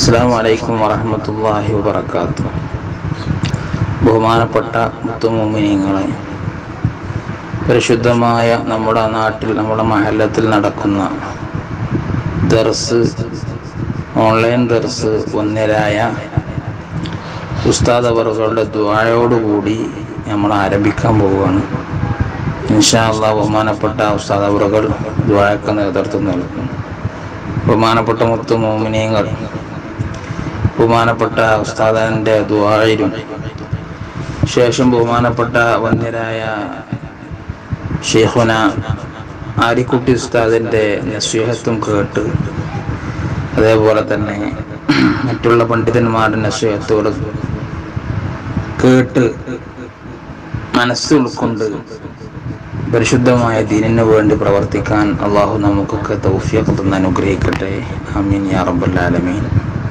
അസ്സാം വലൈക്കും വറഹമത്തല്ലാഹി വബർക്കാത്തു ബഹുമാനപ്പെട്ട മുത്തുമോമിനിങ്ങളെ പരിശുദ്ധമായ നമ്മുടെ നാട്ടിൽ നമ്മുടെ മഹല്ലത്തിൽ നടക്കുന്ന ദർസ് ഓൺലൈൻ ദർസ് ഒന്നിലായ ഉസ്താദ് അവറുകളുടെ ദ്വായോടുകൂടി നമ്മൾ ആരംഭിക്കാൻ പോവുകയാണ് ഇൻഷാ അള്ളാഹ് ബഹുമാനപ്പെട്ട ഉസ്താദ് അവറുകൾ ദ്വായക്ക് നേതൃത്വം നൽകും ബഹുമാനപ്പെട്ട മുത്തു മോമിനിയങ്ങൾ ബഹുമാനപ്പെട്ട ഉസ്താദിൻ്റെ ദ്വായിലും ശേഷം ബഹുമാനപ്പെട്ട വന്യരായ ഷെയ്ഖുന ആരിക്കുട്ടി ഉസ്താദിൻ്റെ നസ്വീഹത്തും കേട്ട് അതേപോലെ തന്നെ മറ്റുള്ള പണ്ഡിതന്മാരുടെ നസ്വീഹത്തോട് കേട്ട് മനസ്സ് ഉൾക്കൊണ്ട് പരിശുദ്ധമായ ദീനിന് വേണ്ടി പ്രവർത്തിക്കാൻ അള്ളാഹു നമുക്കൊക്കെ തൗഫിയൊക്കെ തന്ന് അനുഗ്രഹിക്കട്ടെ അമീൻ യാ റബ്ബൽ ആലമീൻ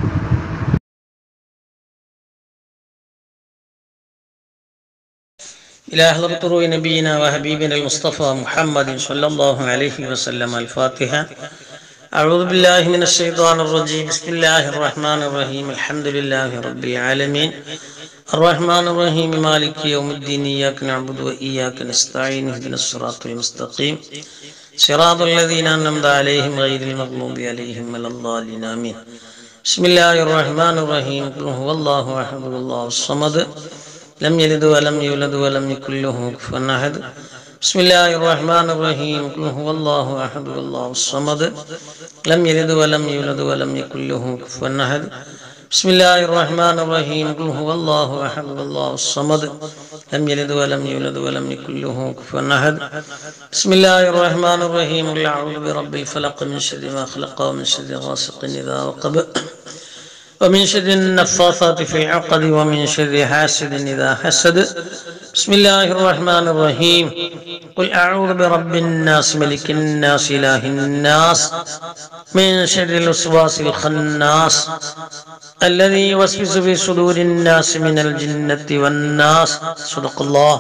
إلى حضرة روح نبينا وحبيبنا المصطفى محمد صلى الله عليه وسلم الفاتحة أعوذ بالله من الشيطان الرجيم بسم الله الرحمن الرحيم الحمد لله رب العالمين الرحمن الرحيم مالك يوم الدين إياك نعبد وإياك نستعين اهدنا الصراط المستقيم صراط الذين أنعمت عليهم غير المغضوب عليهم ولا الضالين آمين بسم الله الرحمن الرحيم قل هو الله أحد الله الصمد لم يلد ولم يولد ولم يكن له كفوا أحد بسم الله الرحمن الرحيم قل هو الله أحد الله الصمد لم يلد ولم يولد ولم يكن له كفوا أحد بسم الله الرحمن الرحيم قل هو الله أحد الله الصمد لم يلد ولم يولد ولم يكن له كفوا أحد بسم الله الرحمن الرحيم قل أعوذ برب الفلق من شر ما خلق ومن شر غاسق إذا وقب ومن شر النفاثات في العقد ومن شر حاسد إذا حسد بسم الله الرحمن الرحيم قل أعوذ برب الناس ملك الناس إله الناس من شر الوسواس الخناس الذي يوسوس في صدور الناس من الجنة والناس صدق الله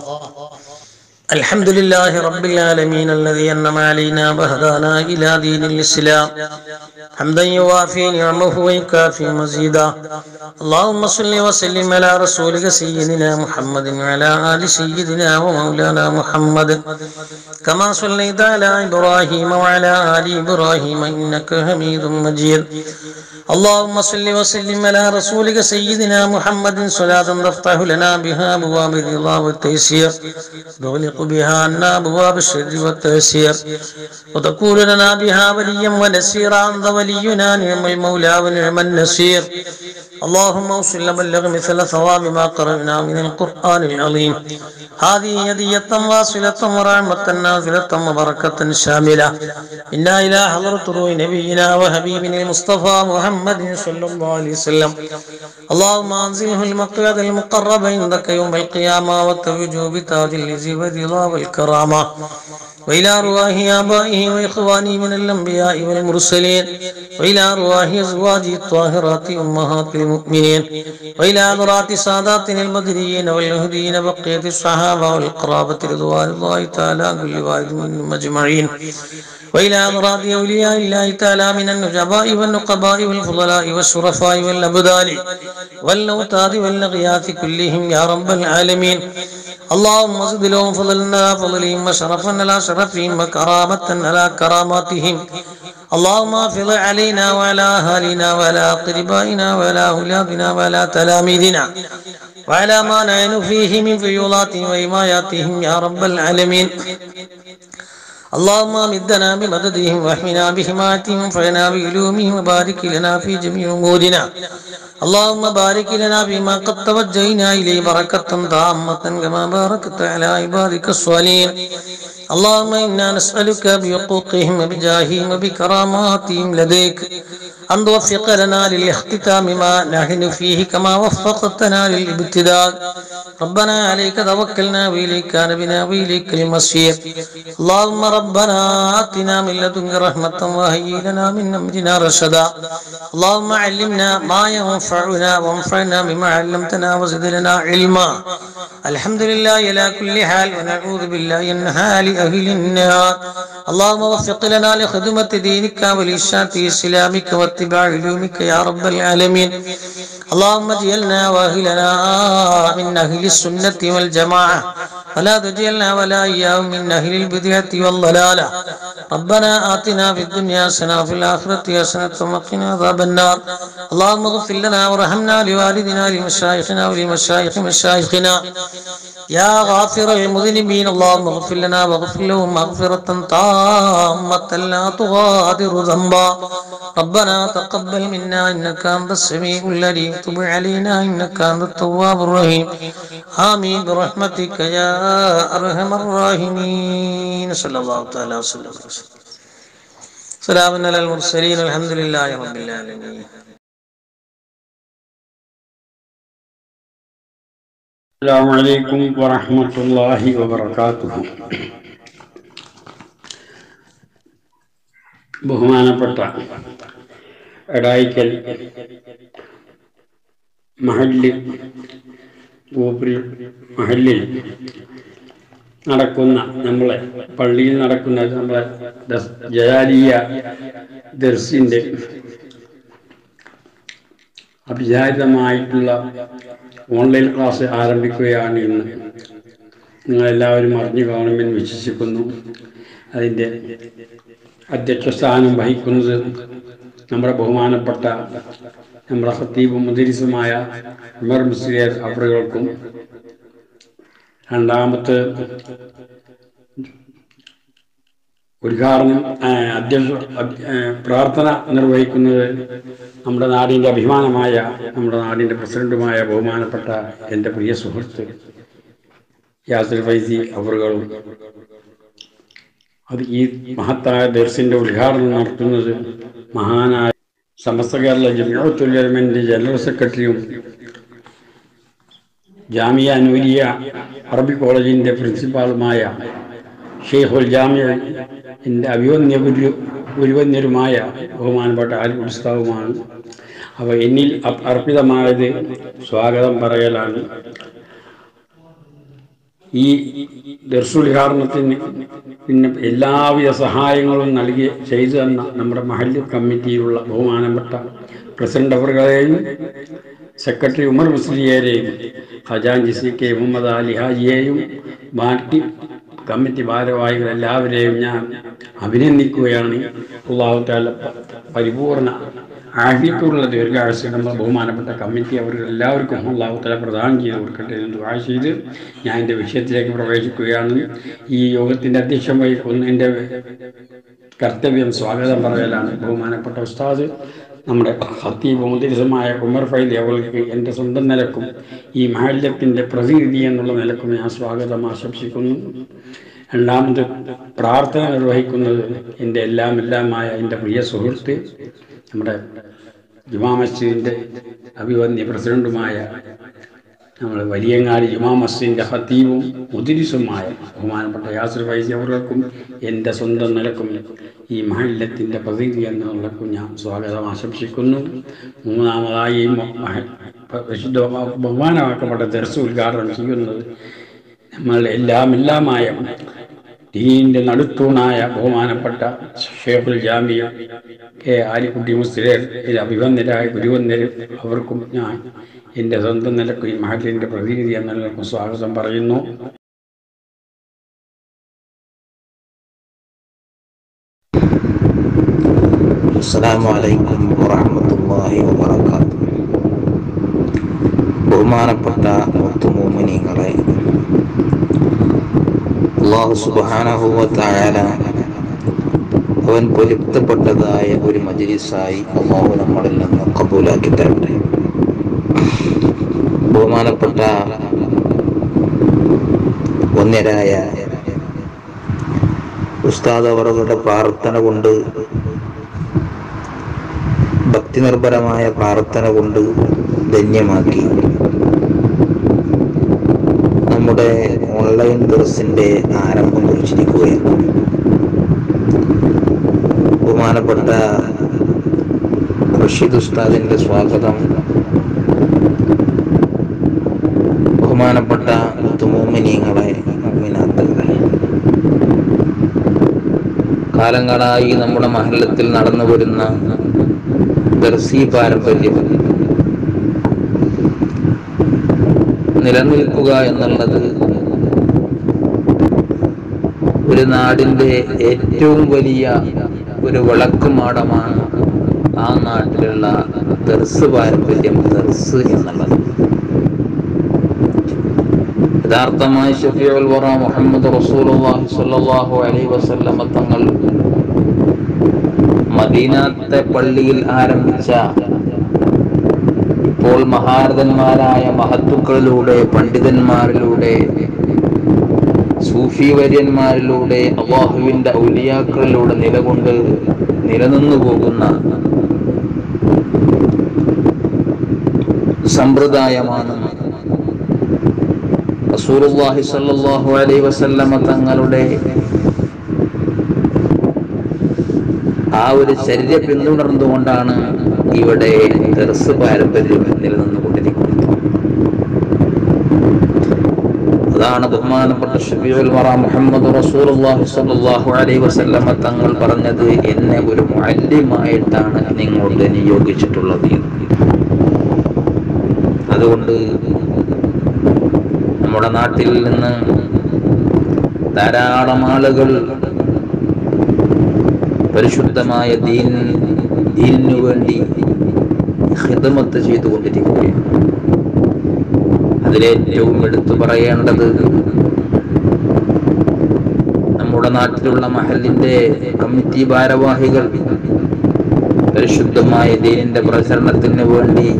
الحمد لله رب العالمين الذي أنعم علينا وهدانا إلى دين الإسلام حمدا يوافي نعمه ويكافي مزيدا اللهم صل وسلم على رسولك سيدنا محمد وعلى آل سيدنا ومولانا محمد كما صليت على إبراهيم وعلى آل إبراهيم إنك حميد مجيد اللهم صل وسلم على رسولك سيدنا محمد صلاة تفتح لنا بها أبواب الرضا والتيسير تغلق بها عنا أبواب الشر والتيسير وتكون لنا بها وليا ونسيرا أنت ولينا نعم المولى ونعم النصير اللهم وصل بلغ مثل ثواب ما قرأنا من القرآن العظيم هذه هدية واصلة ورحمة نازلة وبركة شاملة إنا إلى حضرة روح نبينا وحبيبنا المصطفى محمد صلى الله عليه وسلم اللهم أنزله المقعد المقرب عندك يوم القيامة وتوجه بتاج العز والرضا والكرامة وإلى أرواح آبائه وإخوانه من الأنبياء والمرسلين وإلى أرواح أزواجه الطاهرات أمهات المؤمنين وإلى أدرات ساداتنا البدريين والهديين بقية الصحابة والقرابة رضوان الله تعالى عن كل واحد منهم أجمعين وإلى أمراض أولياء الله تعالى من النجباء والنقباء والفضلاء والشرفاء والأبدال والأوتاد والأغياث كلهم يا رب العالمين اللهم زد لهم فضلنا فضلهم وشرفا على شرفهم وكرامة على كراماتهم اللهم افض علينا وعلى أهالنا وعلى أقربائنا وعلى أولادنا وعلى تلاميذنا وعلى ما نعين فيه من فيوضاتهم وإماياتهم يا رب العالمين اللهم امدنا بمددهم واحمنا بحمايتهم وانفعنا بعلومهم وبارك لنا في جميع امورنا اللهم بارك لنا فيما قد توجهنا اليه بركه تامه كما باركت على عبادك الصالحين اللهم انا نسالك بحقوقهم وبجاههم وبكراماتهم لديك أن توفق لنا للاختتام ما نحن فيه كما وفقتنا للابتداء ربنا عليك توكلنا وإليك نبنا وإليك المصير اللهم ربنا آتنا من لدنك رحمة وهيئ لنا من أمرنا رشدا اللهم علمنا ما ينفعنا وانفعنا بما علمتنا وزد لنا علما الحمد لله على كل حال ونعوذ بالله من حال أهل النار اللهم وفق لنا لخدمة دينك ولإشاعة إسلامك واتباع علومك يا رب العالمين اللهم اجعلنا واهلنا من أهل السنة والجماعة ولا تجعلنا ولا إياهم من أهل البدعة والضلالة ربنا آتنا في الدنيا حسنة وفي الآخرة حسنة وقنا عذاب النار اللهم اغفر لنا وارحمنا لوالدنا لمشايخنا ولمشايخ مشايخنا يا غافر المذنبين اللهم اغفر لنا واغفر لهم مغفرة تامة لا تغادر ذنبا ربنا تقبل منا إنك أنت السميع العليم تب علينا إنك أنت التواب الرحيم آمين برحمتك يا أرحم الراحمين صلى الله تعالى وسلم سلام على المرسلين الحمد لله رب العالمين السلام عليكم ورحمة الله وبركاته ബഹുമാനപ്പെട്ട എടായിക്കൽ മഹല്ല് ഗോപുരി മഹല്ലിൽ നടക്കുന്ന നമ്മളെ പള്ളിയിൽ നടക്കുന്ന നമ്മളെ ദസ് ജലാലിയ ദർസിൻ്റെ അഭിചാരിതമായിട്ടുള്ള ഓൺലൈൻ ക്ലാസ് ആരംഭിക്കുകയാണ് ഇന്ന് നിങ്ങളെല്ലാവരും അറിഞ്ഞു കാണുമെന്ന് വിശ്വസിക്കുന്നു അതിൻ്റെ അധ്യക്ഷ സ്ഥാനം വഹിക്കുന്നത് നമ്മുടെ ബഹുമാനപ്പെട്ട നമ്മുടെ ഹത്തീബും മുദരിസുമായ ഉമർ മുസ്ലിയർ അവറുകൾക്കും രണ്ടാമത്തെ ഉദ്ഘാടനം ആ, അധ്യക്ഷ അധ്യ- ആ, പ്രാർത്ഥന നിർവഹിക്കുന്നത് നമ്മുടെ നാടിൻ്റെ അഭിമാനമായ നമ്മുടെ നാടിൻ്റെ പ്രസിഡന്റുമായ ബഹുമാനപ്പെട്ട എൻ്റെ പ്രിയ സുഹൃത്ത് യാസിർ ഫൈസി അവറുകളും അത് ഈ മഹത്തായ ദർസിൻ്റെ ഉദ്ഘാടനം നടത്തുന്നത് മഹാനായ സമസ്ത കേരള ജമിയത്തുലമൻ്റെ ജനറൽ സെക്രട്ടറിയും ജാമിയ നൂരിയ അറബി കോളേജിൻ്റെ പ്രിൻസിപ്പാളുമായ ഷെയ്ഖുൽ ജാമിയ എൻ്റെ അഭിവന്യ ഗുരു ഗുരുവന്യരുമായ ബഹുമാനപ്പെട്ട ആലി ഉത്സവമാണ് അവ എന്നിൽ അപ്- അർപ്പിതമായത് സ്വാഗതം പറയലാണ് ഈ ദർശുദ്ഘാടനത്തിന് പിന്നെ എല്ലാവിധ സഹായങ്ങളും നൽകി ചെയ്തു തന്ന നമ്മുടെ മഹല്ല് കമ്മിറ്റിയിലുള്ള ബഹുമാനപ്പെട്ട പ്രസിഡന്റ് അവറുകളെയും സെക്രട്ടറി ഉമർ മുസ്ലിയേരെയും ഖജാൻജി സി കെ മുഹമ്മദ് അലി ഹാജിയെയും ബാക്കി കമ്മിറ്റി ഭാരവാഹികൾ എല്ലാവരെയും ഞാൻ അഭിനന്ദിക്കുകയാണ് അള്ളാഹു താല പരിപൂർണ ആഹിത്തുള്ള ദീർഘായുസ് നമ്മൾ ബഹുമാനപ്പെട്ട കമ്മിറ്റി അവർക്ക് എല്ലാവർക്കും അള്ളാഹു താല പ്രദാനം ചെയ്ത് കൊടുക്കട്ടെ എന്ന് ദുആ ചെയ്ത് ഞാൻ എൻ്റെ വിഷയത്തിലേക്ക് പ്രവേശിക്കുകയാണ് ഈ യോഗത്തിൻ്റെ അധ്യക്ഷം വഹിക്കുന്ന എൻ്റെ കർത്തവ്യം സ്വാഗതം പറയലാണ് ബഹുമാനപ്പെട്ട ഉസ്താദ് നമ്മുടെ ഹത്തീബ് മുദ്രിസമായ ഉമർ ഫൈദി അവർക്ക് എൻ്റെ സ്വന്തം നിലക്കും ഈ മാലിന്യത്തിൻ്റെ പ്രതിനിധി എന്നുള്ള നിലക്കും ഞാൻ സ്വാഗതം ആശംസിക്കുന്നു രണ്ടാമത് പ്രാർത്ഥന നിർവഹിക്കുന്നത് എൻ്റെ എല്ലാം എല്ലാമായ എൻ്റെ പ്രിയ സുഹൃത്ത് നമ്മുടെ ജുമാ മസ്ജിദിൻ്റെ അഭിവന്യ പ്രസിഡന്റുമായ നമ്മൾ വലിയങ്ങാടി ജുമാ മസ്ജിദിൻ്റെ ഹത്തീബും മുദിരിസുമായ ബഹുമാനപ്പെട്ട യാസിർ ഫൈസി അവർക്കും എൻ്റെ സ്വന്തം നിലക്കും ഈ മഹല്ലത്തിൻ്റെ പ്രതിനിധി എന്ന നിലക്കും ഞാൻ സ്വാഗതം ആശംസിക്കുന്നു മൂന്നാമതായി ഈ മ- മഹ- വിശുദ്ധ ബഹുമാനമാക്കപ്പെട്ട ദർസ് ഉദ്ഘാടനം ചെയ്യുന്നത് നമ്മൾ എല്ലാം എല്ലാമായ ദീനിൻ്റെ നടുത്തൂണായ ബഹുമാനപ്പെട്ട ഷേഖുൽ ജാമിയ കെ ആലിക്കുട്ടി മുസ്ലിർ അഭിവന്ദരായ ഗുരുവന്ദർ അവർക്കും ഞാൻ എൻ്റെ സ്വന്തം നിലക്ക് ഈ മഹലിൻ്റെ പ്രതിനിധി എന്ന നിലക്കും സ്വാഗതം പറയുന്നു അസ്സലാമു അലൈക്കും വറഹ്മത്തുള്ളാഹി വബറകാതുഹു ബഹുമാനപ്പെട്ട മുത്തുമോമിനികളെ അള്ളാഹു സുബ്ഹാനഹു വ തആല അവൻ പൊരുത്തപ്പെട്ടതായ ഒരു മജ്ലിസായി അള്ളാഹു നമ്മളിൽ നിന്ന് കബൂലാക്കി തരട്ടെ ബഹുമാനപ്പെട്ട ഒന്നരായ ഉസ്താദ് അവരുടെ പ്രാർത്ഥന കൊണ്ട് ഭക്തി നിർഭരമായ പ്രാർത്ഥന കൊണ്ട് ധന്യമാക്കി നമ്മുടെ. നമ്മുടെ ഓൺലൈൻ ദർസിന്റെ ആരംഭം കുറിച്ചിരിക്കുകയാണ് ബഹുമാനപ്പെട്ട റഷീദ് ഉസ്താദിന്റെ സ്വാഗതം ബഹുമാനപ്പെട്ട മുത്തുമോമിനിയങ്ങളെ മുഅ്മിനാത്തുകളെ കാലങ്ങളായി നമ്മുടെ മഹല്ലത്തിൽ നടന്നു വരുന്ന ദർസി പാരമ്പര്യം നിലനിൽക്കുക എന്നുള്ളത് ഒരു നാടിന്റെ ഏറ്റവും വലിയ ഒരു വിളക്കുമാടമാണ് ആ നാട്ടിലുള്ള ദർസ് പാരമ്പര്യം ദർസ് എന്നുള്ളത് യഥാർത്ഥമായി ഷഫീഉൽ വറ മുഹമ്മദ് റസൂലുള്ളാഹി സ്വല്ലല്ലാഹു അലൈഹി വസല്ലമ തങ്ങൾ മദീനത്തെ പള്ളിയിൽ ആരംഭിച്ച ഇപ്പോൾ മഹാരഥന്മാരായ മഹത്തുക്കളിലൂടെ പണ്ഡിതന്മാരിലൂടെ സൂഫി വര്യന്മാരിലൂടെ അള്ളാഹുവിന്റെ ഔലിയാക്കളിലൂടെ നിലകൊണ്ട് നിലനിന്നു പോകുന്ന സമ്പ്രദായമാണ് റസൂലുള്ളാഹി സ്വല്ലല്ലാഹു അലൈഹി വസല്ലമ തങ്ങളുടെ ആ ഒരു ചര്യ പിന്തുടർന്നുകൊണ്ടാണ് ഇവിടെ ദർസ് പാരമ്പര്യം നിലനിന്നുകൊണ്ടിരിക്കുന്നത് അതാണ് ബഹുമാനപ്പെട്ട ഷബീഉൽ വറ മുഹമ്മദ് റസൂലുള്ളാഹി സ്വല്ലല്ലാഹു അലൈഹി വസല്ലമ തങ്ങൾ പറഞ്ഞത് എന്നെ ഒരു മുഅല്ലിമായിട്ടാണ് നിങ്ങളോട് നിയോഗിച്ചിട്ടുള്ളത് എന്ന്. അതുകൊണ്ട് നമ്മുടെ നാട്ടിൽ നിന്ന് ധാരാളം ആളുകൾ പരിശുദ്ധമായ ദീൻ ദീനിനു വേണ്ടി ഹിദമത്ത് ചെയ്തുകൊണ്ടിരിക്കുകയാണ് അതിലേറ്റവും എടുത്തു പറയേണ്ടത് നമ്മുടെ നാട്ടിലുള്ള മഹലിന്റെ കമ്മിറ്റി ഭാരവാഹികൾ പരിശുദ്ധമായ ദീനിന്റെ പ്രചരണത്തിന് വേണ്ടി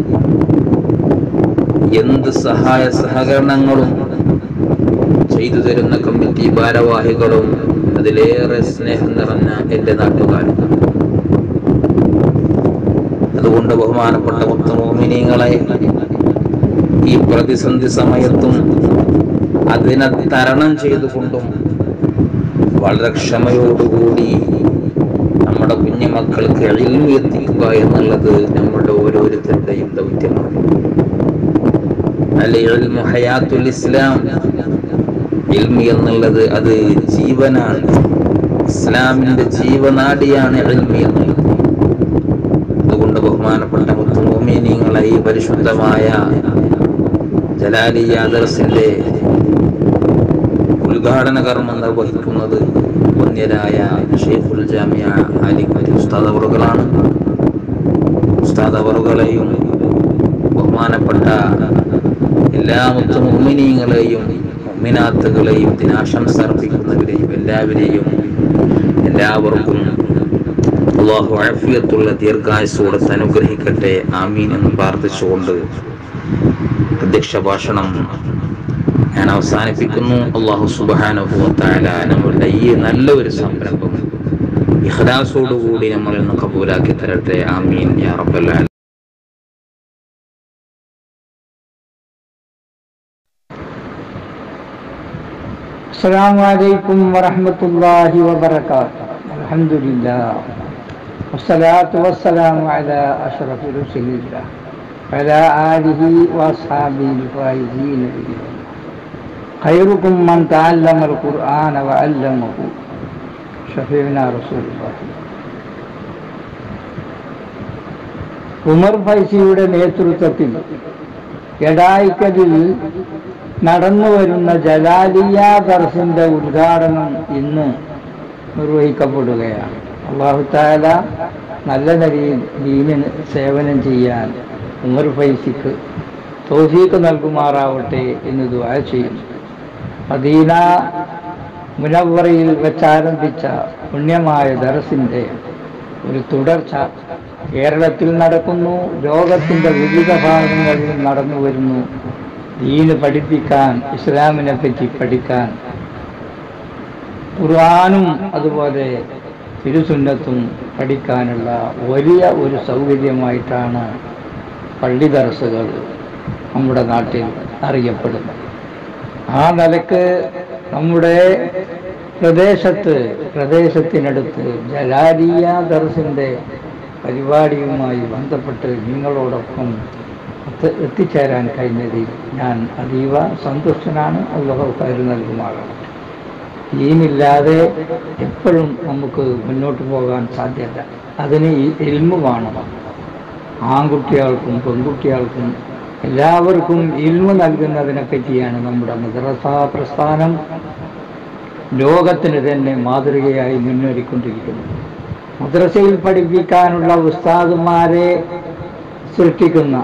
എന്ത് സഹായ സഹകരണങ്ങളും ചെയ്തു തരുന്ന കമ്മിറ്റി ഭാരവാഹികളും അതിലേറെ സ്നേഹം നിറഞ്ഞ എൻ്റെ നാട്ടുകാരും അതുകൊണ്ട് ബഹുമാനപ്പെട്ട മുത്തമോമിനിയങ്ങളെ ഈ പ്രതിസന്ധി സമയത്തും അതിനെ തരണം ചെയ്തുകൊണ്ടും വളരെ ക്ഷമയോടുകൂടി നമ്മുടെ കുഞ്ഞുമക്കൾക്ക് എളിമ എത്തിക്കുക എന്നുള്ളത് നമ്മുടെ ഓരോരുത്തരുടെയും ദൗത്യമാണ് അല്ലെ ഇൽമു ഹയാത്തുൽ ഇസ്ലാം ഇൽമി എന്നുള്ളത് അത് ജീവനാണ് ഇസ്ലാമിന്റെ ജീവനാടിയാണ് ഇൽമി എന്നുള്ളത് അതുകൊണ്ട് ബഹുമാനപ്പെട്ട മുത്തുമോമീനിങ്ങളെ ഈ പരിശുദ്ധമായ ജലാലിയ ദർസിന്റെ ഉദ്ഘാടന കർമ്മം നിർവഹിക്കുന്നത് വന്യരായ ഷെയ്ഖുൽ ജാമിയ അലിഖ് ഉസ്താദ് അവറുകളാണ് ഉസ്താദ് അവറുകളെയും ബഹുമാനപ്പെട്ട എല്ലാ മുത്തുമോമിനിയങ്ങളെയും മുഅ്മിനാത്തുകളെയും ദിനാശംസ അർപ്പിക്കുന്നവരെയും എല്ലാവരെയും എല്ലാവർക്കും അള്ളാഹു ആഫിയത്തുള്ള ദീർഘായുസോടെ അനുഗ്രഹിക്കട്ടെ ആമീൻ എന്ന് പ്രാർത്ഥിച്ചുകൊണ്ട് അധ്യക്ഷ ഭാഷണം ഞാൻ അവസാനിപ്പിക്കുന്നു അള്ളാഹു സുബാനുഭവത്തായ നമ്മളുടെ ഈ നല്ല ഒരു സംരംഭം ഇഹ്ലാസോടുകൂടി നമ്മളിൽ നിന്ന് കബൂലാക്കി തരട്ടെ ആമീൻ യാ റബ്ബൽ ആലമീൻ السلام عليكم ورحمة الله وبركاته الحمد لله والصلاة والسلام على أشرف رسل الله وعلى آله وأصحابه الفائزين بإذن الله خيركم من تعلم القرآن وعلمه شفيعنا رسول الله ഉമർ ഫൈസിയുടെ നേതൃത്വത്തിൽ എടായിക്കലിൽ നടന്നു വരുന്ന ജലാലിയ ദർസിന്റെ ഉദ്ഘാടനം ഇന്ന് നിർവഹിക്കപ്പെടുകയാണ് അള്ളാഹു താല നല്ല നിലയിൽ ദീനിന് സേവനം ചെയ്യാൻ ഉമർ ഫൈസിക്ക് തോഫീക്ക് നൽകുമാറാവട്ടെ എന്ന് ദുആ ചെയ്യുന്നു മദീന മുനവറയിൽ വെച്ചാരംഭിച്ച പുണ്യമായ ദർസിന്റെ ഒരു തുടർച്ച കേരളത്തിൽ നടക്കുന്നു ലോകത്തിന്റെ വിവിധ ഭാഗങ്ങളിൽ നടന്നു വരുന്നു ദീന് പഠിപ്പിക്കാൻ ഇസ്ലാമിനെ പറ്റി പഠിക്കാൻ ഖുർആാനും അതുപോലെ തിരുസുന്നത്തും പഠിക്കാനുള്ള വലിയ ഒരു സൗകര്യമായിട്ടാണ് പള്ളി ദർസുകൾ നമ്മുടെ നാട്ടിൽ അറിയപ്പെടുന്നത് ആ നിലക്ക് നമ്മുടെ പ്രദേശത്ത് പ്രദേശത്തിനടുത്ത് ജലാലിയ ദർസിൻ്റെ പരിപാടിയുമായി ബന്ധപ്പെട്ട് നിങ്ങളോടൊപ്പം എത്തി- എത്തിച്ചേരാൻ കഴിഞ്ഞതിൽ ഞാൻ അതീവ സന്തുഷ്ടനാണ് അള്ളാഹു കയറി നൽകുമാറാണ് ഈമില്ലാതെ എപ്പോഴും നമുക്ക് മുന്നോട്ട് പോകാൻ സാധ്യമല്ല അതിന് ഈ ഇൽമു വേണം ആൺകുട്ടികൾക്കും പെൺകുട്ടികൾക്കും എല്ലാവർക്കും ഇൽമു നൽകുന്നതിനെ പറ്റിയാണ് നമ്മുടെ മദ്രസ പ്രസ്ഥാനം ലോകത്തിന് തന്നെ മാതൃകയായി മുന്നേറിക്കൊണ്ടിരിക്കുന്നത് മദ്രസയിൽ പഠിപ്പിക്കാനുള്ള ഉസ്താദുമാരെ സൃഷ്ടിക്കുന്ന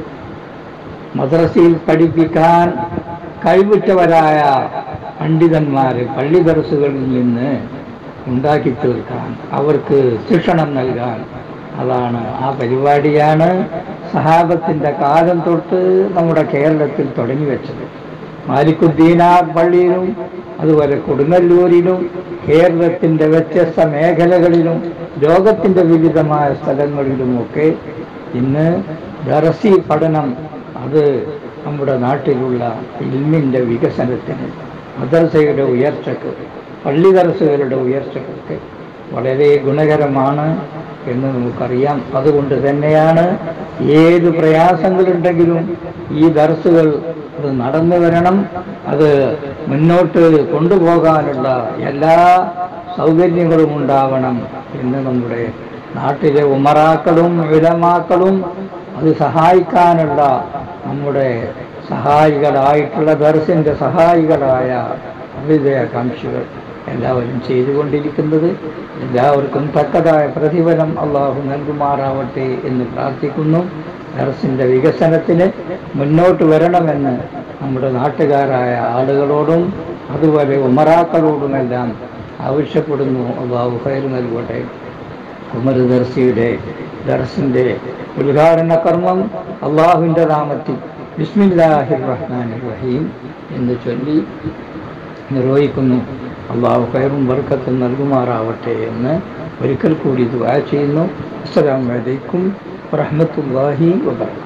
മദ്രസയിൽ പഠിപ്പിക്കാൻ കഴിവുറ്റവരായ പണ്ഡിതന്മാരെ പള്ളി ദർസുകളിൽ നിന്ന് ഉണ്ടാക്കി തീർക്കാൻ അവർക്ക് ശിക്ഷണം നൽകാൻ അതാണ് ആ പരിപാടിയാണ് സഹാബത്തിൻ്റെ കാലം തൊട്ട് നമ്മുടെ കേരളത്തിൽ തുടങ്ങി വെച്ചത് മാലിക്കുദ്ദീനാർ പള്ളിയിലും അതുപോലെ കൊടുങ്ങല്ലൂരിലും കേരളത്തിൻ്റെ വ്യത്യസ്ത മേഖലകളിലും ലോകത്തിൻ്റെ വിവിധമായ സ്ഥലങ്ങളിലുമൊക്കെ ഇന്ന് ദറസി പഠനം അത് നമ്മുടെ നാട്ടിലുള്ള ഇൽമിൻ്റെ വികസനത്തിന് മദ്രസയുടെ ഉയർച്ചക്ക് പള്ളി ദർസുകളുടെ ഉയർച്ചക്കൊക്കെ വളരെ ഗുണകരമാണ് എന്ന് നമുക്കറിയാം അതുകൊണ്ട് തന്നെയാണ് ഏത് പ്രയാസങ്ങളുണ്ടെങ്കിലും ഈ ദർസുകൾ അത് നടന്നു വരണം അത് മുന്നോട്ട് കൊണ്ടുപോകാനുള്ള എല്ലാ സൗകര്യങ്ങളും ഉണ്ടാവണം എന്ന് നമ്മുടെ നാട്ടിലെ ഉമറാക്കളും വിലമാക്കളും അത് സഹായിക്കാനുള്ള നമ്മുടെ സഹായികളായിട്ടുള്ള ദർശൻ്റെ സഹായികളായ വിജയാകാംക്ഷികൾ എല്ലാവരും ചെയ്തുകൊണ്ടിരിക്കുന്നത് എല്ലാവർക്കും തക്കതായ പ്രതിഫലം അള്ളാഹു നൽകുമാറാവട്ടെ എന്ന് പ്രാർത്ഥിക്കുന്നു ദർസിൻ്റെ വികസനത്തിന് മുന്നോട്ട് വരണമെന്ന് നമ്മുടെ നാട്ടുകാരായ ആളുകളോടും അതുപോലെ ഉമറാക്കളോടുമെല്ലാം ആവശ്യപ്പെടുന്നു അള്ളാഹു ഹൈർ നൽകട്ടെ ഉമർ ദർസിയുടെ ദർസിൻ്റെ ഉദ്ഘാടന കർമ്മം അള്ളാഹുവിൻ്റെ നാമത്തിൽ ബിസ്മില്ലാഹിർ റഹ്മാൻ റഹീം എന്ന് ചൊല്ലി നിർവഹിക്കുന്നു അള്ളാഹു കയറും വർക്കത്തും നൽകുമാറാവട്ടെ എന്ന് ഒരിക്കൽ കൂടി ദുആ ചെയ്യുന്നു അസ്സലാമു അലൈക്കും വറഹ്മത്തുള്ളാഹി വബറകാതുഹു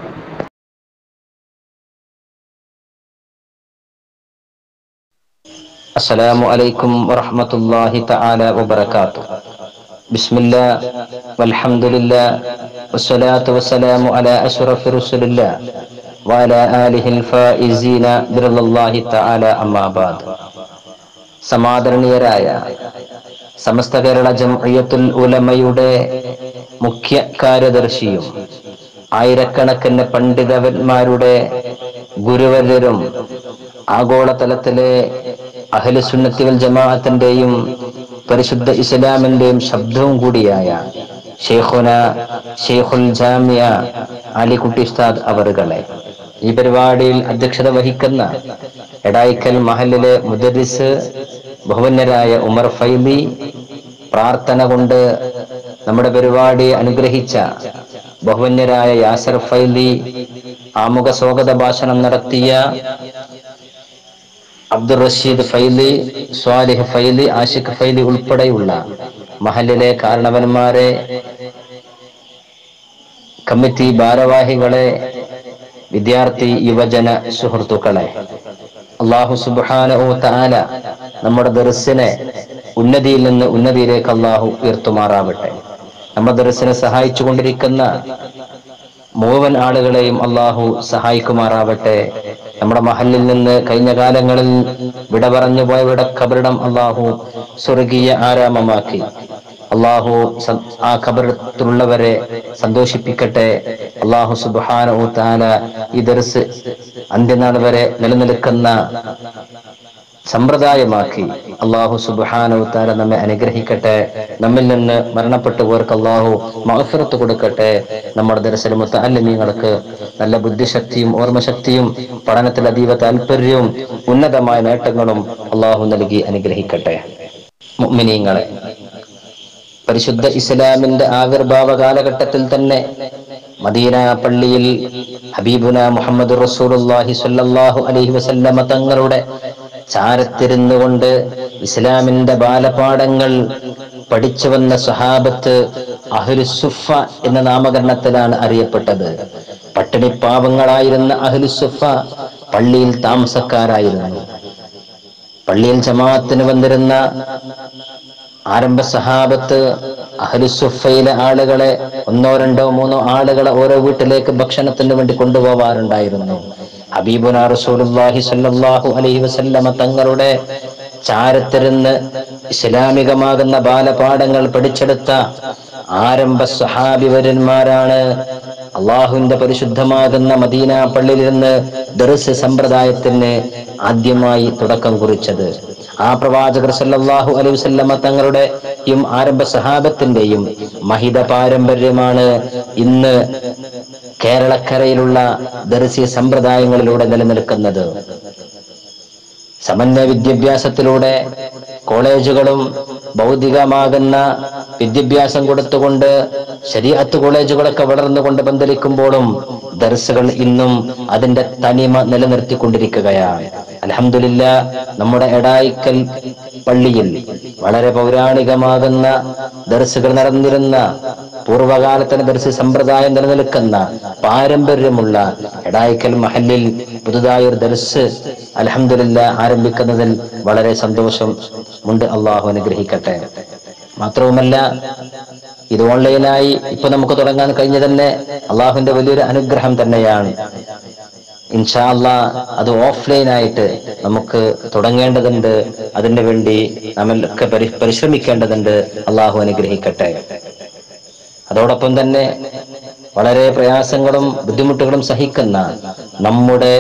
السلام عليكم ورحمة الله تعالى وبركاته بسم الله والحمد لله والصلاة والسلام على أشرف رسل الله وعلى آله الفائزين برضا الله تعالى أما بعد സമാദരണീയരായ സമസ്ത കേരള ജംഇയ്യത്തുൽ ഉലമയുടെ മുഖ്യ കാര്യദർശിയും ആയിരക്കണക്കിന് പണ്ഡിതന്മാരുടെ ഗുരുവര്യരും ആഗോളതലത്തിലെ അഹ്ലുസുന്നത്തി വൽ ജമാഅത്തിന്റെയും പരിശുദ്ധ ഇസ്ലാമിന്റെയും ശബ്ദവും കൂടിയായ ഷെയ്ഖുന ഷെയ്ഖുൽ ജാമിയ അലിക്കുട്ടി ഉസ്താദ് അവറുകളെ ഈ പരിപാടിയിൽ അധ്യക്ഷത വഹിക്കുന്ന എടായിക്കൽ മഹലിലെ മുദരിസ് ബഹുവന്യരായ ഉമർ ഫൈബി പ്രാർത്ഥന കൊണ്ട് നമ്മുടെ പരിപാടി അനുഗ്രഹിച്ച ബഹുവന്യരായ യാസർ ഫൈലി ആമുഖ സ്വാഗത ഭാഷണം നടത്തിയ അബ്ദുൾ റഷീദ് ഫൈലി സ്വാലിഹ് ഫൈലി ആഷിഖ് ഫൈലി ഉൾപ്പെടെയുള്ള മഹലിലെ കാരണവന്മാരെ കമ്മിറ്റി ഭാരവാഹികളെ വിദ്യാർത്ഥി യുവജന സുഹൃത്തുക്കളെ അള്ളാഹു സുബാനോ താല നമ്മുടെ ദർസിനെ ഉന്നതിയിൽ നിന്ന് ഉന്നതിയിലേക്ക് അള്ളാഹു ഉയർത്തുമാറാവട്ടെ നമ്മുടെ ദർസിനെ സഹായിച്ചു കൊണ്ടിരിക്കുന്ന മുഴുവൻ ആളുകളെയും അള്ളാഹു സഹായിക്കുമാറാവട്ടെ നമ്മുടെ മഹലിൽ നിന്ന് കഴിഞ്ഞ കാലങ്ങളിൽ വിട പറഞ്ഞു പോയവരുടെ കബറിടം അള്ളാഹു സ്വർഗീയ ആരാമമാക്കി അള്ളാഹു സ- ആ ഖബറത്തിലുള്ളവരെ സന്തോഷിപ്പിക്കട്ടെ അള്ളാഹു സുബാന താല ഈ ദർസ് അന്ത്യനാൾ വരെ നിലനിൽക്കുന്ന സമ്പ്രദായമാക്കി അള്ളാഹു സുബാന താല നമ്മെ അനുഗ്രഹിക്കട്ടെ നമ്മിൽ നിന്ന് മരണപ്പെട്ടു പോർക്ക് അള്ളാഹു മഹഫിറത്ത് കൊടുക്കട്ടെ നമ്മുടെ ദർശന മുത്തല്ലിമീങ്ങൾക്ക് നല്ല ബുദ്ധിശക്തിയും ഓർമ്മശക്തിയും പഠനത്തിൽ അതീവ താല്പര്യവും ഉന്നതമായ നേട്ടങ്ങളും അള്ളാഹു നൽകി അനുഗ്രഹിക്കട്ടെ മുഅ്മിനീങ്ങളെ പരിശുദ്ധ ഇസ്ലാമിന്റെ ആവിർഭാവ കാലഘട്ടത്തിൽ തന്നെ മദീന പള്ളിയിൽ ഹബീബുന മുഹമ്മദ് റസൂലുള്ളാഹി സ്വല്ലല്ലാഹു അലൈഹി വസല്ലമ തങ്ങളുടെ ചാരത്തിരുന്നു കൊണ്ട് ഇസ്ലാമിന്റെ ബാലപാഠങ്ങൾ പഠിച്ചു വന്ന സഹാബത്ത് അഹ്ലുസുഫ എന്ന നാമകരണത്തിലാണ് അറിയപ്പെട്ടത് പട്ടിണിപ്പാവങ്ങളായിരുന്ന അഹ്ലുസുഫ പള്ളിയിൽ താമസക്കാരായിരുന്നു പള്ളിയിൽ ജമാഅത്തിന് വന്നിരുന്ന ആരംഭ സഹാബത്ത് അഹലുസുഫയിലെ ആളുകളെ ഒന്നോ രണ്ടോ മൂന്നോ ആളുകളെ ഓരോ വീട്ടിലേക്ക് ഭക്ഷണത്തിന് വേണ്ടി കൊണ്ടുപോവാറുണ്ടായിരുന്നു ഹബീബുന റസൂലുള്ളാഹി സ്വല്ലല്ലാഹു അലൈഹി വസല്ലമ തങ്ങളുടെ ചാരത്തിരുന്ന് ഇസ്ലാമികമാകുന്ന ബാലപാഠങ്ങൾ പഠിച്ചെടുത്ത ആരംഭ സഹാബിവരന്മാരാണ് അള്ളാഹുവിന്റെ പരിശുദ്ധമാകുന്ന മദീന പള്ളിയിൽ നിന്ന് ദർസ് സമ്പ്രദായത്തിന് ആദ്യമായി തുടക്കം കുറിച്ചത് ആ പ്രവാചകർ സല്ലല്ലാഹു അലൈഹി വസല്ലമ തങ്ങളുടെയും ആരംഭ സഹാബത്തിന്റെയും മഹിത പാരമ്പര്യമാണ് ഇന്ന് കേരളക്കരയിലുള്ള ദർസി സമ്പ്രദായങ്ങളിലൂടെ നിലനിൽക്കുന്നത് സമന്വയ വിദ്യാഭ്യാസത്തിലൂടെ കോളേജുകളും ഭൗതികമാകുന്ന വിദ്യാഭ്യാസം കൊടുത്തുകൊണ്ട് ശരീഅത്ത് കോളേജുകളൊക്കെ വളർന്നുകൊണ്ട് പന്തലിക്കുമ്പോഴും ദർസുകൾ ഇന്നും അതിന്റെ തനിമ നിലനിർത്തിക്കൊണ്ടിരിക്കുകയാണ് അലഹമില്ല നമ്മുടെ എടായിക്കൽ പള്ളിയിൽ വളരെ പൗരാണികമാകുന്ന ദർസുകൾ നടന്നിരുന്ന പൂർവകാലത്തിന് ദർശി സമ്പ്രദായം നിലനിൽക്കുന്ന പാരമ്പര്യമുള്ള എടായിക്കൽ മഹലിൽ പുതുതായി ഒരു ദർസ് അലഹമില്ല ആരംഭിക്കുന്നതിൽ വളരെ സന്തോഷം ഉണ്ട് അള്ളാഹു അനുഗ്രഹിക്കട്ടെ മാത്രവുമല്ല ഇത് ഓൺലൈനായി ഇപ്പൊ നമുക്ക് തുടങ്ങാൻ കഴിഞ്ഞ തന്നെ അള്ളാഹുവിന്റെ വലിയൊരു അനുഗ്രഹം തന്നെയാണ് ഇൻഷാ അല്ലാ അത് ഓഫ്ലൈൻ ആയിട്ട് നമുക്ക് തുടങ്ങേണ്ടതുണ്ട് അതിനു വേണ്ടി നമ്മളൊക്കെ പരി പരിശ്രമിക്കേണ്ടതുണ്ട് അള്ളാഹു അനുഗ്രഹിക്കട്ടെ അതോടൊപ്പം തന്നെ വളരെ പ്രയാസങ്ങളും ബുദ്ധിമുട്ടുകളും സഹിക്കുന്ന നമ്മുടെ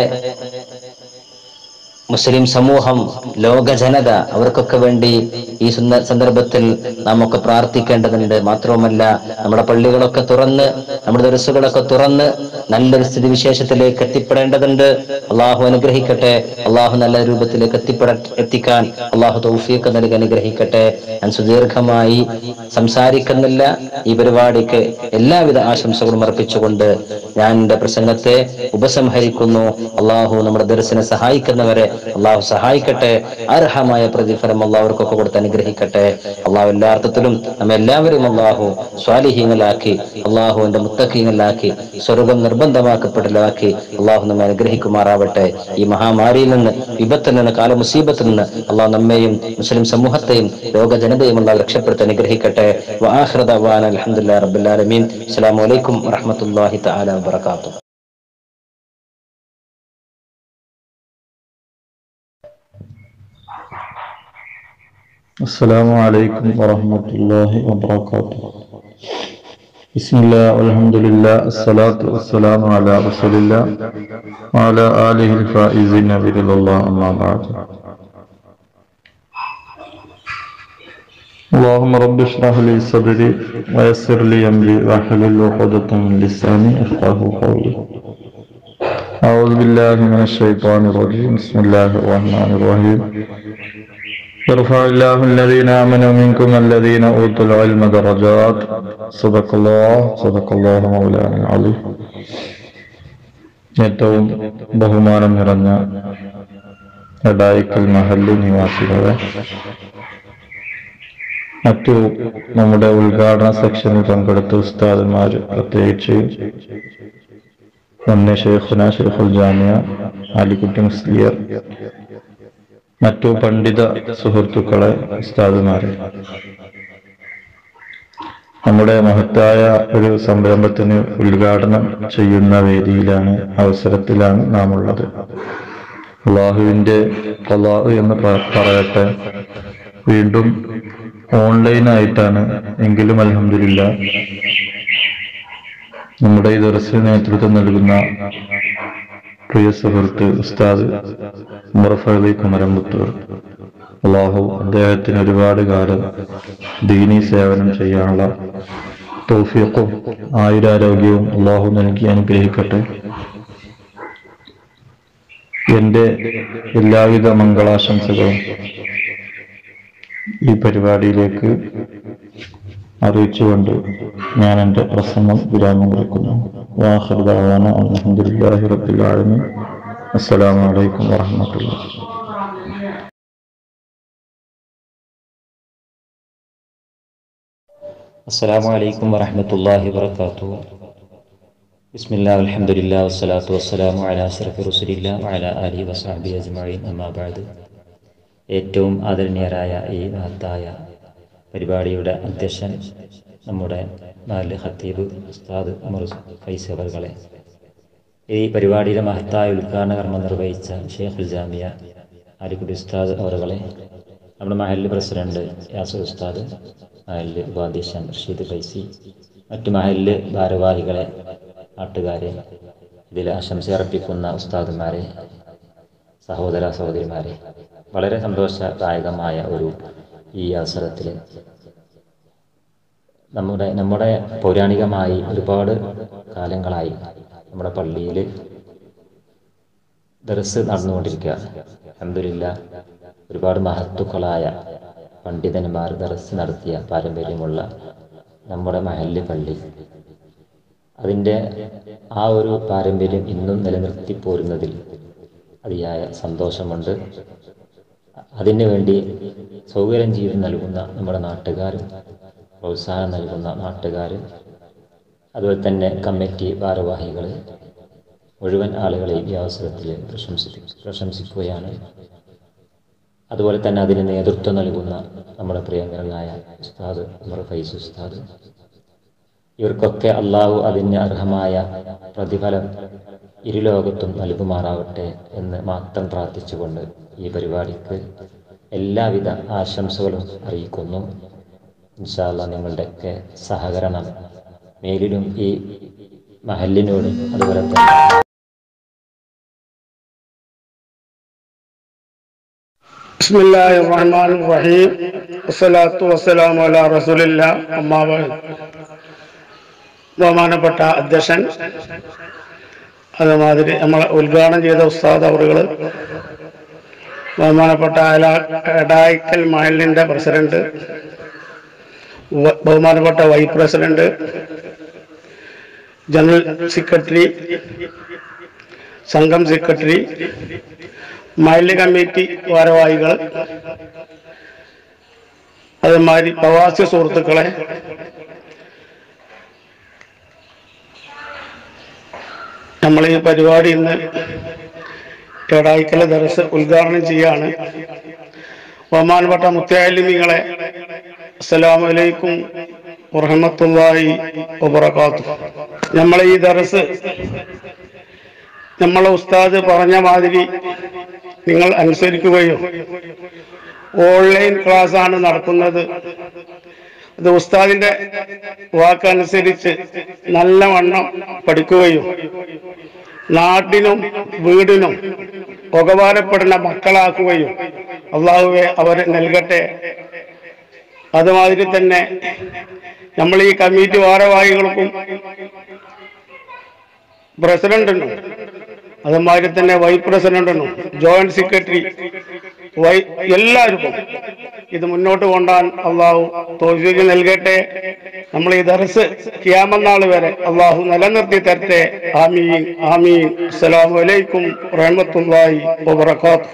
മുസ്ലിം സമൂഹം ലോക ജനത അവർക്കൊക്കെ വേണ്ടി ഈ സുന്ദ- സന്ദർഭത്തിൽ നമുക്ക് പ്രാർത്ഥിക്കേണ്ടതുണ്ട് മാത്രവുമല്ല നമ്മുടെ പള്ളികളൊക്കെ തുറന്ന് നമ്മുടെ ദർസുകളൊക്കെ തുറന്ന് നല്ലൊരു സ്ഥിതി വിശേഷത്തിലേക്ക് എത്തിപ്പെടേണ്ടതുണ്ട് അള്ളാഹു അനുഗ്രഹിക്കട്ടെ അള്ളാഹു നല്ല രൂപത്തിലേക്ക് എത്തിപ്പെട എത്തിക്കാൻ അള്ളാഹു തൗഫീഖ് നൽകി അനുഗ്രഹിക്കട്ടെ ഞാൻ സുദീർഘമായി സംസാരിക്കുന്നില്ല ഈ പരിപാടിക്ക് എല്ലാവിധ ആശംസകളും അർപ്പിച്ചുകൊണ്ട് ഞാൻ എന്റെ പ്രസംഗത്തെ ഉപസംഹരിക്കുന്നു അള്ളാഹു നമ്മുടെ ദർശനെ സഹായിക്കുന്നവരെ അള്ളാഹു സഹായിക്കട്ടെ അർഹമായ പ്രതിഫലം അള്ളാഹുവർക്കൊക്കെ കൊടുത്ത് അനുഗ്രഹിക്കട്ടെ അള്ളാഹു എല്ലാ അർത്ഥത്തിലും നമ്മെ എല്ലാവരും അള്ളാഹു സ്വാലിഹീങ്ങളാക്കി അള്ളാഹുവിന്റെ മുത്തക്കീങ്ങളാക്കി സ്വർഗം നിർബന്ധമാക്കപ്പെടലാക്കി അള്ളാഹു നമ്മെ അനുഗ്രഹിക്കുമാറാവട്ടെ ഈ മഹാമാരിയിൽ നിന്ന് വിപത്തിൽ നിന്ന് കാലമുസീബത്തിൽ നിന്ന് അള്ളാഹു നമ്മെയും മുസ്ലിം സമൂഹത്തെയും ലോക ജനതയും അള്ളാഹു രക്ഷപ്പെടുത്തി അനുഗ്രഹിക്കട്ടെ വാഹൃദാൻ അലഹമുല്ലാ റബുല്ലാലമീൻ അസ്സലാമു അലൈക്കും വറഹമത്തല്ലാഹി തആല വബറകാതുഹു السلام عليكم ورحمة الله وبركاته بسم الله والحمد لله الصلاة والسلام على رسول الله وعلى آله الفائزين برضا الله أما بعد اللهم رب اشرح لي صدري ويسر لي أمري واحلل عقدة من لساني يفقه قولي أعوذ بالله من الشيطان الرجيم بسم الله الرحمن الرحيم يرفع الله الذين آمنوا منكم الذين أوتوا العلم درجات صدق الله صدق الله مولانا العظيم ഏറ്റവും ബഹുമാനം നിറഞ്ഞ എടായിക്കൽ മഹല്ലി നിവാസികളെ മറ്റു നമ്മുടെ ഉദ്ഘാടന സെക്ഷനിൽ പങ്കെടുത്ത ഉസ്താദന്മാർ പ്രത്യേകിച്ച് ഒന്ന് ഷെയ്ഖുന ഷെയ്ഖുൽ ജാമിയ ആലിക്കുട്ടി മുസ്ലിയർ മറ്റു പണ്ഡിത സുഹൃത്തുക്കളെ ഉസ്താദുമാരെ നമ്മുടെ മഹത്തായ ഒരു സംരംഭത്തിന് ഉദ്ഘാടനം ചെയ്യുന്ന വേദിയിലാണ് അവസരത്തിലാണ് നാം ഉള്ളത് അള്ളാഹുവിന്റെ കലാഹ് എന്ന് പ- പറയട്ടെ വീണ്ടും ഓൺലൈനായിട്ടാണ് എങ്കിലും അലഹമില്ല നമ്മുടെ ഈ ദർശന നേതൃത്വം നൽകുന്ന പ്രിയ സുഹൃത്ത് ഉസ്താദ് മുറഫലി കുമരമ്പത്തൂർ അള്ളാഹു അദ്ദേഹത്തിന് ഒരുപാട് കാലം ദീനി സേവനം ചെയ്യാനുള്ള തൗഫീഖും ആയുരാരോഗ്യവും അള്ളാഹു നൽകി അനുഗ്രഹിക്കട്ടെ എന്റെ എല്ലാവിധ മംഗളാശംസകളും ഈ പരിപാടിയിലേക്ക് അറിയിച്ചുകൊണ്ട് ഞാൻ എൻ്റെ പ്രസംഗം വിരാമം കുറിക്കുന്നു വാഹൃദാന അലഹമുല്ലാഹി റബ്ബിൽ ആലമീൻ അസ്സലാമു അലൈക്കും വറഹ്മത്തുള്ളാഹി السلام عليكم ورحمة الله وبركاته بسم الله والحمد لله والصلاة والسلام على أشرف رسول الله وعلى آله وصحبه أجمعين أما بعد ഏറ്റവും ആദരണീയരായ ഈ മഹത്തായ പരിപാടിയുടെ അധ്യക്ഷൻ നമ്മുടെ നാല് ഹത്തീബ് ഉസ്താദ് ഉമർ ഫൈസ് അവർകളെ ഈ പരിപാടിയുടെ മഹത്തായ ഉദ്ഘാടന കർമ്മം നിർവഹിച്ച ഷെയ്ഖുൽ ജാമിയ അലിക്കുടി ഉസ്താദ് അവറുകളെ നമ്മുടെ മഹല്ല് പ്രസിഡന്റ് യാസർ ഉസ്താദ് മഹല്ല് ഉപാധ്യക്ഷൻ റഷീദ് ഫൈസി മറ്റു മഹല്ല് ഭാരവാഹികളെ നാട്ടുകാരെ ഇതിൽ ആശംസ അർപ്പിക്കുന്ന ഉസ്താദുമാരെ സഹോദര സഹോദരിമാരെ വളരെ സന്തോഷദായകമായ ഒരു ഈ അവസരത്തിൽ നമ്മുടെ നമ്മുടെ പൗരാണികമായി ഒരുപാട് കാലങ്ങളായി നമ്മുടെ പള്ളിയിൽ ദർസ് നടന്നുകൊണ്ടിരിക്കുകയാണ് അഹമ്മദില്ല ഒരുപാട് മഹത്തുക്കളായ പണ്ഡിതന്മാർ ദർസ് നടത്തിയ പാരമ്പര്യമുള്ള നമ്മുടെ മഹല്ല് പള്ളി അതിൻ്റെ ആ ഒരു പാരമ്പര്യം ഇന്നും നിലനിർത്തി പോരുന്നതിൽ അതിയായ സന്തോഷമുണ്ട് അതിനു വേണ്ടി സൗകര്യം ചെയ്ത് നൽകുന്ന നമ്മുടെ നാട്ടുകാർ പ്രോത്സാഹനം നൽകുന്ന നാട്ടുകാർ അതുപോലെ തന്നെ കമ്മിറ്റി ഭാരവാഹികൾ മുഴുവൻ ആളുകളെയും ഈ അവസരത്തിൽ പ്രശംസി പ്രശംസിക്കുകയാണ് അതുപോലെ തന്നെ അതിന് നേതൃത്വം നൽകുന്ന നമ്മുടെ പ്രിയങ്കരനായ ഉസ്താദ് ഉമർ ഫൈസ് ഉസ്താദ് ഇവർക്കൊക്കെ അള്ളാഹു അതിന് അർഹമായ പ്രതിഫലം ഇരുലോകത്തും നൽകുമാറാവട്ടെ എന്ന് മാത്രം പ്രാർത്ഥിച്ചുകൊണ്ട് ഈ പരിപാടിക്ക് എല്ലാവിധ ആശംസകളും അറിയിക്കുന്നു ഇൻഷാല്ല നിങ്ങളുടെയൊക്കെ സഹകരണം മേലിലും ഈ മഹലിനോടും അതുപോലെ തന്നെ بسم الله الرحمن الرحيم والصلاة والسلام على رسول الله أما بعد ബഹുമാനപ്പെട്ട അധ്യക്ഷൻ അതുമാതിരി നമ്മളെ ഉദ്ഘാടനം ചെയ്ത ഉസ്താദ് അവറുകൾ ബഹുമാനപ്പെട്ട അല- എടായിക്കൽ മഹലിന്റെ പ്രസിഡന്റ് വ- ബഹുമാനപ്പെട്ട വൈസ് പ്രസിഡന്റ് ജനറൽ സെക്രട്ടറി സംഘം സെക്രട്ടറി മൈല് കമ്മിറ്റി ഭാരവാഹികൾ അതുമാതിരി പ്രവാസി സുഹൃത്തുക്കളെ നമ്മൾ ഈ പരിപാടി ഇന്ന് കേടായിക്കല ദർസ് ഉദ്ഘാടനം ചെയ്യാണ് ബഹുമാനപ്പെട്ട മുത്യാലിമികളെ അസ്സലാമു അലൈക്കും വറഹമത്തുള്ളാഹി വബറകാത്തു നമ്മളെ ഈ ദർസ് നമ്മളെ ഉസ്താദ് പറഞ്ഞ മാതിരി നിങ്ങൾ അനുസരിക്കുകയോ ഓൺലൈൻ ക്ലാസ് ആണ് നടക്കുന്നത് അത് ഉസ്താദിന്റെ വാക്കനുസരിച്ച് നല്ലവണ്ണം പഠിക്കുകയും നാട്ടിനും വീടിനും ഉപകാരപ്പെടുന്ന മക്കളാക്കുകയും അള്ളാഹുവെ അവരെ നൽകട്ടെ അതുമാതിരി തന്നെ നമ്മൾ ഈ കമ്മിറ്റി ഭാരവാഹികൾക്കും പ്രസിഡന്റിനും അതുമാതിരി തന്നെ വൈസ് പ്രസിഡന്റിനും ജോയിന്റ് സെക്രട്ടറി വൈ എല്ലാവർക്കും ഇത് മുന്നോട്ട് കൊണ്ടാൻ അള്ളാഹു തോഫീക്ക് നൽകട്ടെ നമ്മൾ ഈ ദർസ് ക്യാമനാൾ വരെ അള്ളാഹു നിലനിർത്തി തരട്ടെ ആമീൻ ആമീൻ അസ്സലാമു അലൈക്കും റഹ്മത്തുള്ളാഹി വബറകാതുഹു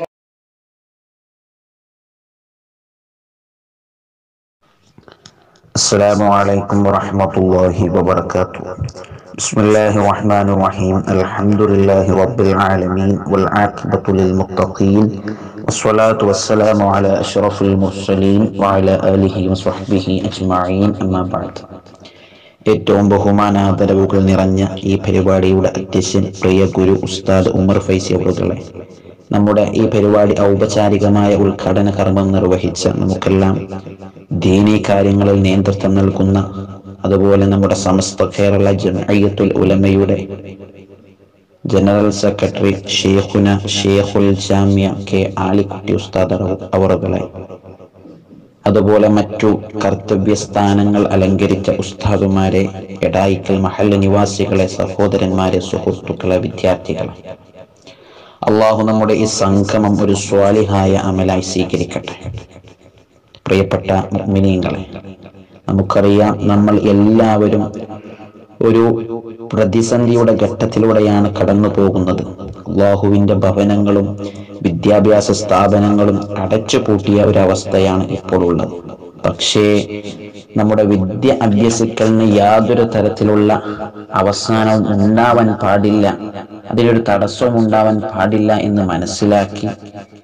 السلام عليكم ورحمة الله وبركاته بسم الله الرحمن الرحيم الحمد لله رب العالمين والعاقبة للمتقين والصلاة والسلام على أشرف المرسلين وعلى آله وصحبه أجمعين أما بعد ഏറ്റവും ബഹുമാനാദരവുകൾ നിറഞ്ഞ ഈ പരിപാടിയുടെ അധ്യക്ഷൻ പ്രിയ ഗുരു ഉസ്താദ് ഉമർ ഫൈസി അവറുകളെ നമ്മുടെ ഈ പരിപാടി ഔപചാരികമായ ഉദ്ഘാടന കർമ്മം നിർവഹിച്ച നമുക്കെല്ലാം ദീനീ കാര്യങ്ങളിൽ നേതൃത്വം നൽകുന്ന അതുപോലെ നമ്മുടെ സമസ്ത കേരള ജമഅയ്യത്തുൽ ഉലമയുടെ ജനറൽ സെക്രട്ടറി ഷെയ്ഖുന ഷെയ്ഖുൽ ജാമ്യ കെ ആലിക്കുട്ടി ഉസ്താദ് അവറുകളെ അതുപോലെ മറ്റു കർത്തവ്യ സ്ഥാനങ്ങൾ അലങ്കരിച്ച ഉസ്താദുമാരെ എടായിക്കൽ മഹല്ല നിവാസികളെ സഹോദരന്മാരെ സുഹൃത്തുക്കളെ വിദ്യാർത്ഥികളെ അള്ളാഹു നമ്മുടെ ഈ സംഗമം ഒരു സ്വാലിഹായ അമലായി സ്വീകരിക്കട്ടെ പ്രിയപ്പെട്ട മുഅ്മിനീങ്ങളെ നമുക്കറിയാം നമ്മൾ എല്ലാവരും ഒരു പ്രതിസന്ധിയുടെ ഘട്ടത്തിലൂടെയാണ് കടന്നു പോകുന്നത് അള്ളാഹുവിന്റെ ഭവനങ്ങളും വിദ്യാഭ്യാസ സ്ഥാപനങ്ങളും അടച്ചു പൂട്ടിയ ഒരവസ്ഥയാണ് ഇപ്പോൾ ഉള്ളത് പക്ഷേ നമ്മുടെ വിദ്യ അഭ്യസിക്കലിന് യാതൊരു തരത്തിലുള്ള അവസാനവും ഉണ്ടാവാൻ പാടില്ല അതിലൊരു തടസ്സവും ഉണ്ടാവാൻ പാടില്ല എന്ന് മനസ്സിലാക്കി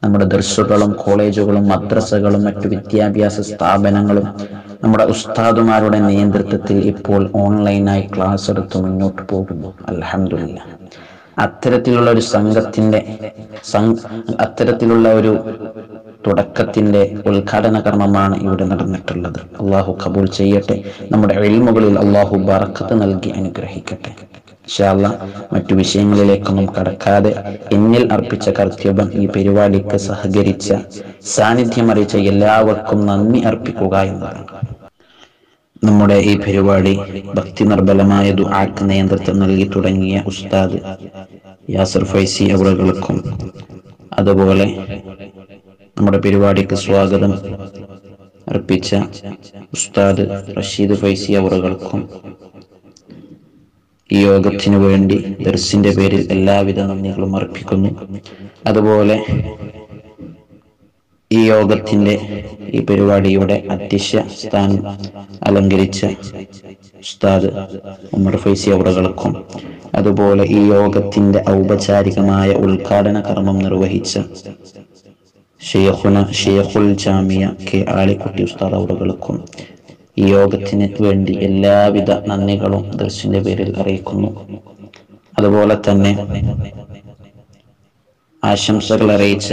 നമ്മുടെ ദർസുകളും കോളേജുകളും മദ്രസകളും മറ്റു വിദ്യാഭ്യാസ സ്ഥാപനങ്ങളും നമ്മുടെ ഉസ്താദുമാരുടെ നേതൃത്വത്തിൽ ഇപ്പോൾ ഓൺലൈനായി ക്ലാസ് എടുത്ത് മുന്നോട്ട് പോകുന്നു അലഹമില്ല അത്തരത്തിലുള്ള ഒരു സംഘത്തിന്റെ സം- അത്തരത്തിലുള്ള ഒരു തുടക്കത്തിന്റെ ഉദ്ഘാടന കർമ്മമാണ് ഇവിടെ നടന്നിട്ടുള്ളത് അള്ളാഹു കബൂൽ ചെയ്യട്ടെ നമ്മുടെ എൽമുകളിൽ അള്ളാഹു ബറക്കത്ത് നൽകി അനുഗ്രഹിക്കട്ടെ ഇൻഷാല്ല മറ്റു വിഷയങ്ങളിലേക്കൊന്നും കടക്കാതെ എന്നിൽ അർപ്പിച്ച കർത്തവ്യം ഈ പരിപാടിക്ക് സഹകരിച്ച സാന്നിധ്യം അറിയിച്ച എല്ലാവർക്കും നന്ദി അർപ്പിക്കുക എന്നതാണ് നമ്മുടെ ഈ പരിപാടി ഭക്തി നിർബലമായ ദുആക്ക് നേതൃത്വം നൽകി തുടങ്ങിയ ഉസ്താദ് യാസർ ഫൈസി അവറുകൾക്കും അതുപോലെ നമ്മുടെ പരിപാടിക്ക് സ്വാഗതം അർപ്പിച്ച ഉസ്താദ് റഷീദ് ഫൈസി അവറുകൾക്കും ഈ യോഗത്തിനു വേണ്ടി ദർസിന്റെ പേരിൽ എല്ലാവിധ നന്ദികളും അർപ്പിക്കുന്നു അതുപോലെ ഈ യോഗത്തിന്റെ ഈ പരിപാടിയുടെ അധ്യക്ഷ സ്ഥാനം അലങ്കരിച്ച ഉസ്താദ് ഉമർ ഫൈസി അവറുകൾക്കും അതുപോലെ ഈ യോഗത്തിന്റെ ഔപചാരികമായ ഉദ്ഘാടന കർമ്മം നിർവഹിച്ച ഷെയ്ഖുന ഷെയ്ഖുൽ ജാമിയ കെ ആളിക്കുട്ടി ഉസ്താദ് അവറുകൾക്കും ഈ യോഗത്തിന് വേണ്ടി എല്ലാവിധ നന്ദികളും ദർശിന്റെ പേരിൽ അറിയിക്കുന്നു അതുപോലെ തന്നെ ആശംസകൾ അറിയിച്ച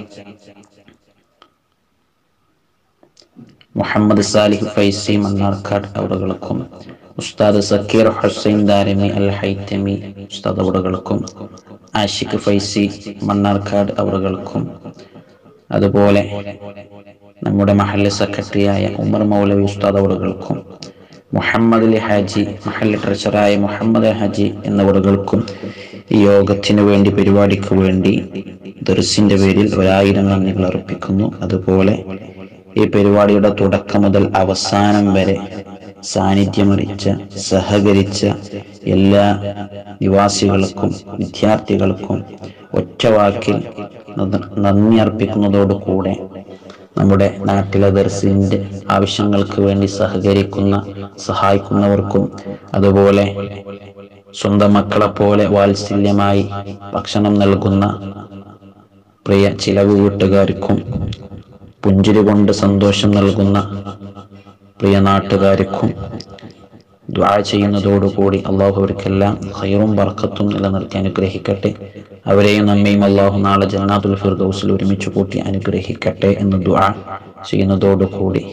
മുഹമ്മദ് സാലിഹ് ഫൈസി മണ്ണാർക്കാട് അവറുകൾക്കും ഉസ്താദ് സക്കീർ ഹുസൈൻ ദാരമി അൽ ഹൈത്തമി ഉസ്താദ് അവറുകൾക്കും ആഷിഖ് ഫൈസി മണ്ണാർക്കാട് അവറുകൾക്കും അതുപോലെ നമ്മുടെ മഹല്ല് സെക്രട്ടറിയായ ഉമർ മൗലവി ഉസ്താദ് അവറുകൾക്കും മുഹമ്മദ് അലി ഹാജി മഹല്ല് ട്രഷറായ മുഹമ്മദ് ഹാജി എന്നിവറുകൾക്കും ഈ യോഗത്തിന് വേണ്ടി പരിപാടിക്ക് വേണ്ടി ദർസിന്റെ പേരിൽ ഒരായിരം നന്ദികൾ അർപ്പിക്കുന്നു അതുപോലെ ഈ പരിപാടിയുടെ തുടക്കം മുതൽ അവസാനം വരെ സാന്നിധ്യമറിച്ച സഹകരിച്ച എല്ലാ നിവാസികൾക്കും വിദ്യാർത്ഥികൾക്കും ഒറ്റവാക്കിൽ നന്ദി- നന്ദി അർപ്പിക്കുന്നതോടുകൂടെ നമ്മുടെ നാട്ടിലെ ദർസിന്റെ ആവശ്യങ്ങൾക്ക് വേണ്ടി സഹകരിക്കുന്ന സഹായിക്കുന്നവർക്കും അതുപോലെ സ്വന്തം മക്കളെ പോലെ വാത്സല്യമായി ഭക്ഷണം നൽകുന്ന പ്രിയ ചിലവ് വീട്ടുകാർക്കും പുഞ്ചിരി കൊണ്ട് സന്തോഷം നൽകുന്ന പ്രിയ നാട്ടുകാർക്കും ദ്വാ ചെയ്യുന്നതോടുകൂടി അള്ളാഹു അവർക്കെല്ലാം ഹൈറും ബർക്കത്തും നിലനിർത്തി അനുഗ്രഹിക്കട്ടെ അവരെയും നമ്മയും അള്ളാഹു നാളെ ജന്നാത്തുൽ ഫിർദൗസിൽ ഒരുമിച്ച് കൂട്ടി അനുഗ്രഹിക്കട്ടെ എന്ന് ദ്വാ ചെയ്യുന്നതോടുകൂടി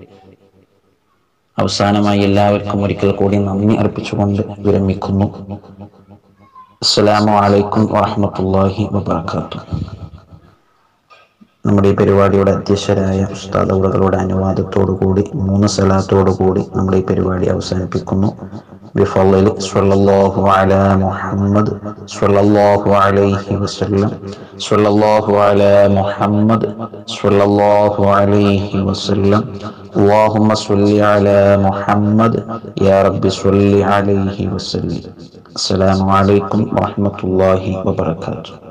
അവസാനമായി എല്ലാവർക്കും ഒരിക്കൽ കൂടി നന്ദി അർപ്പിച്ചുകൊണ്ട് വിരമിക്കുന്നു അസ്സലാമു അലൈക്കും വറഹ്മത്തുള്ളാഹി വബറകാതുഹു നമ്മുടെ ഈ പരിപാടിയുടെ അധ്യക്ഷരായ ഉസ്താദ് അവറുകളുടെ അനുവാദത്തോടു കൂടി മൂന്ന് സ്ഥലത്തോടു കൂടി നമ്മുടെ ഈ പരിപാടി അവസാനിപ്പിക്കുന്നു بفضل صلى الله على محمد صلى الله عليه وسلم صلى الله على محمد صلى الله عليه وسلم اللهم صل على محمد يا رب صل عليه وسلم السلام عليكم ورحمة الله وبركاته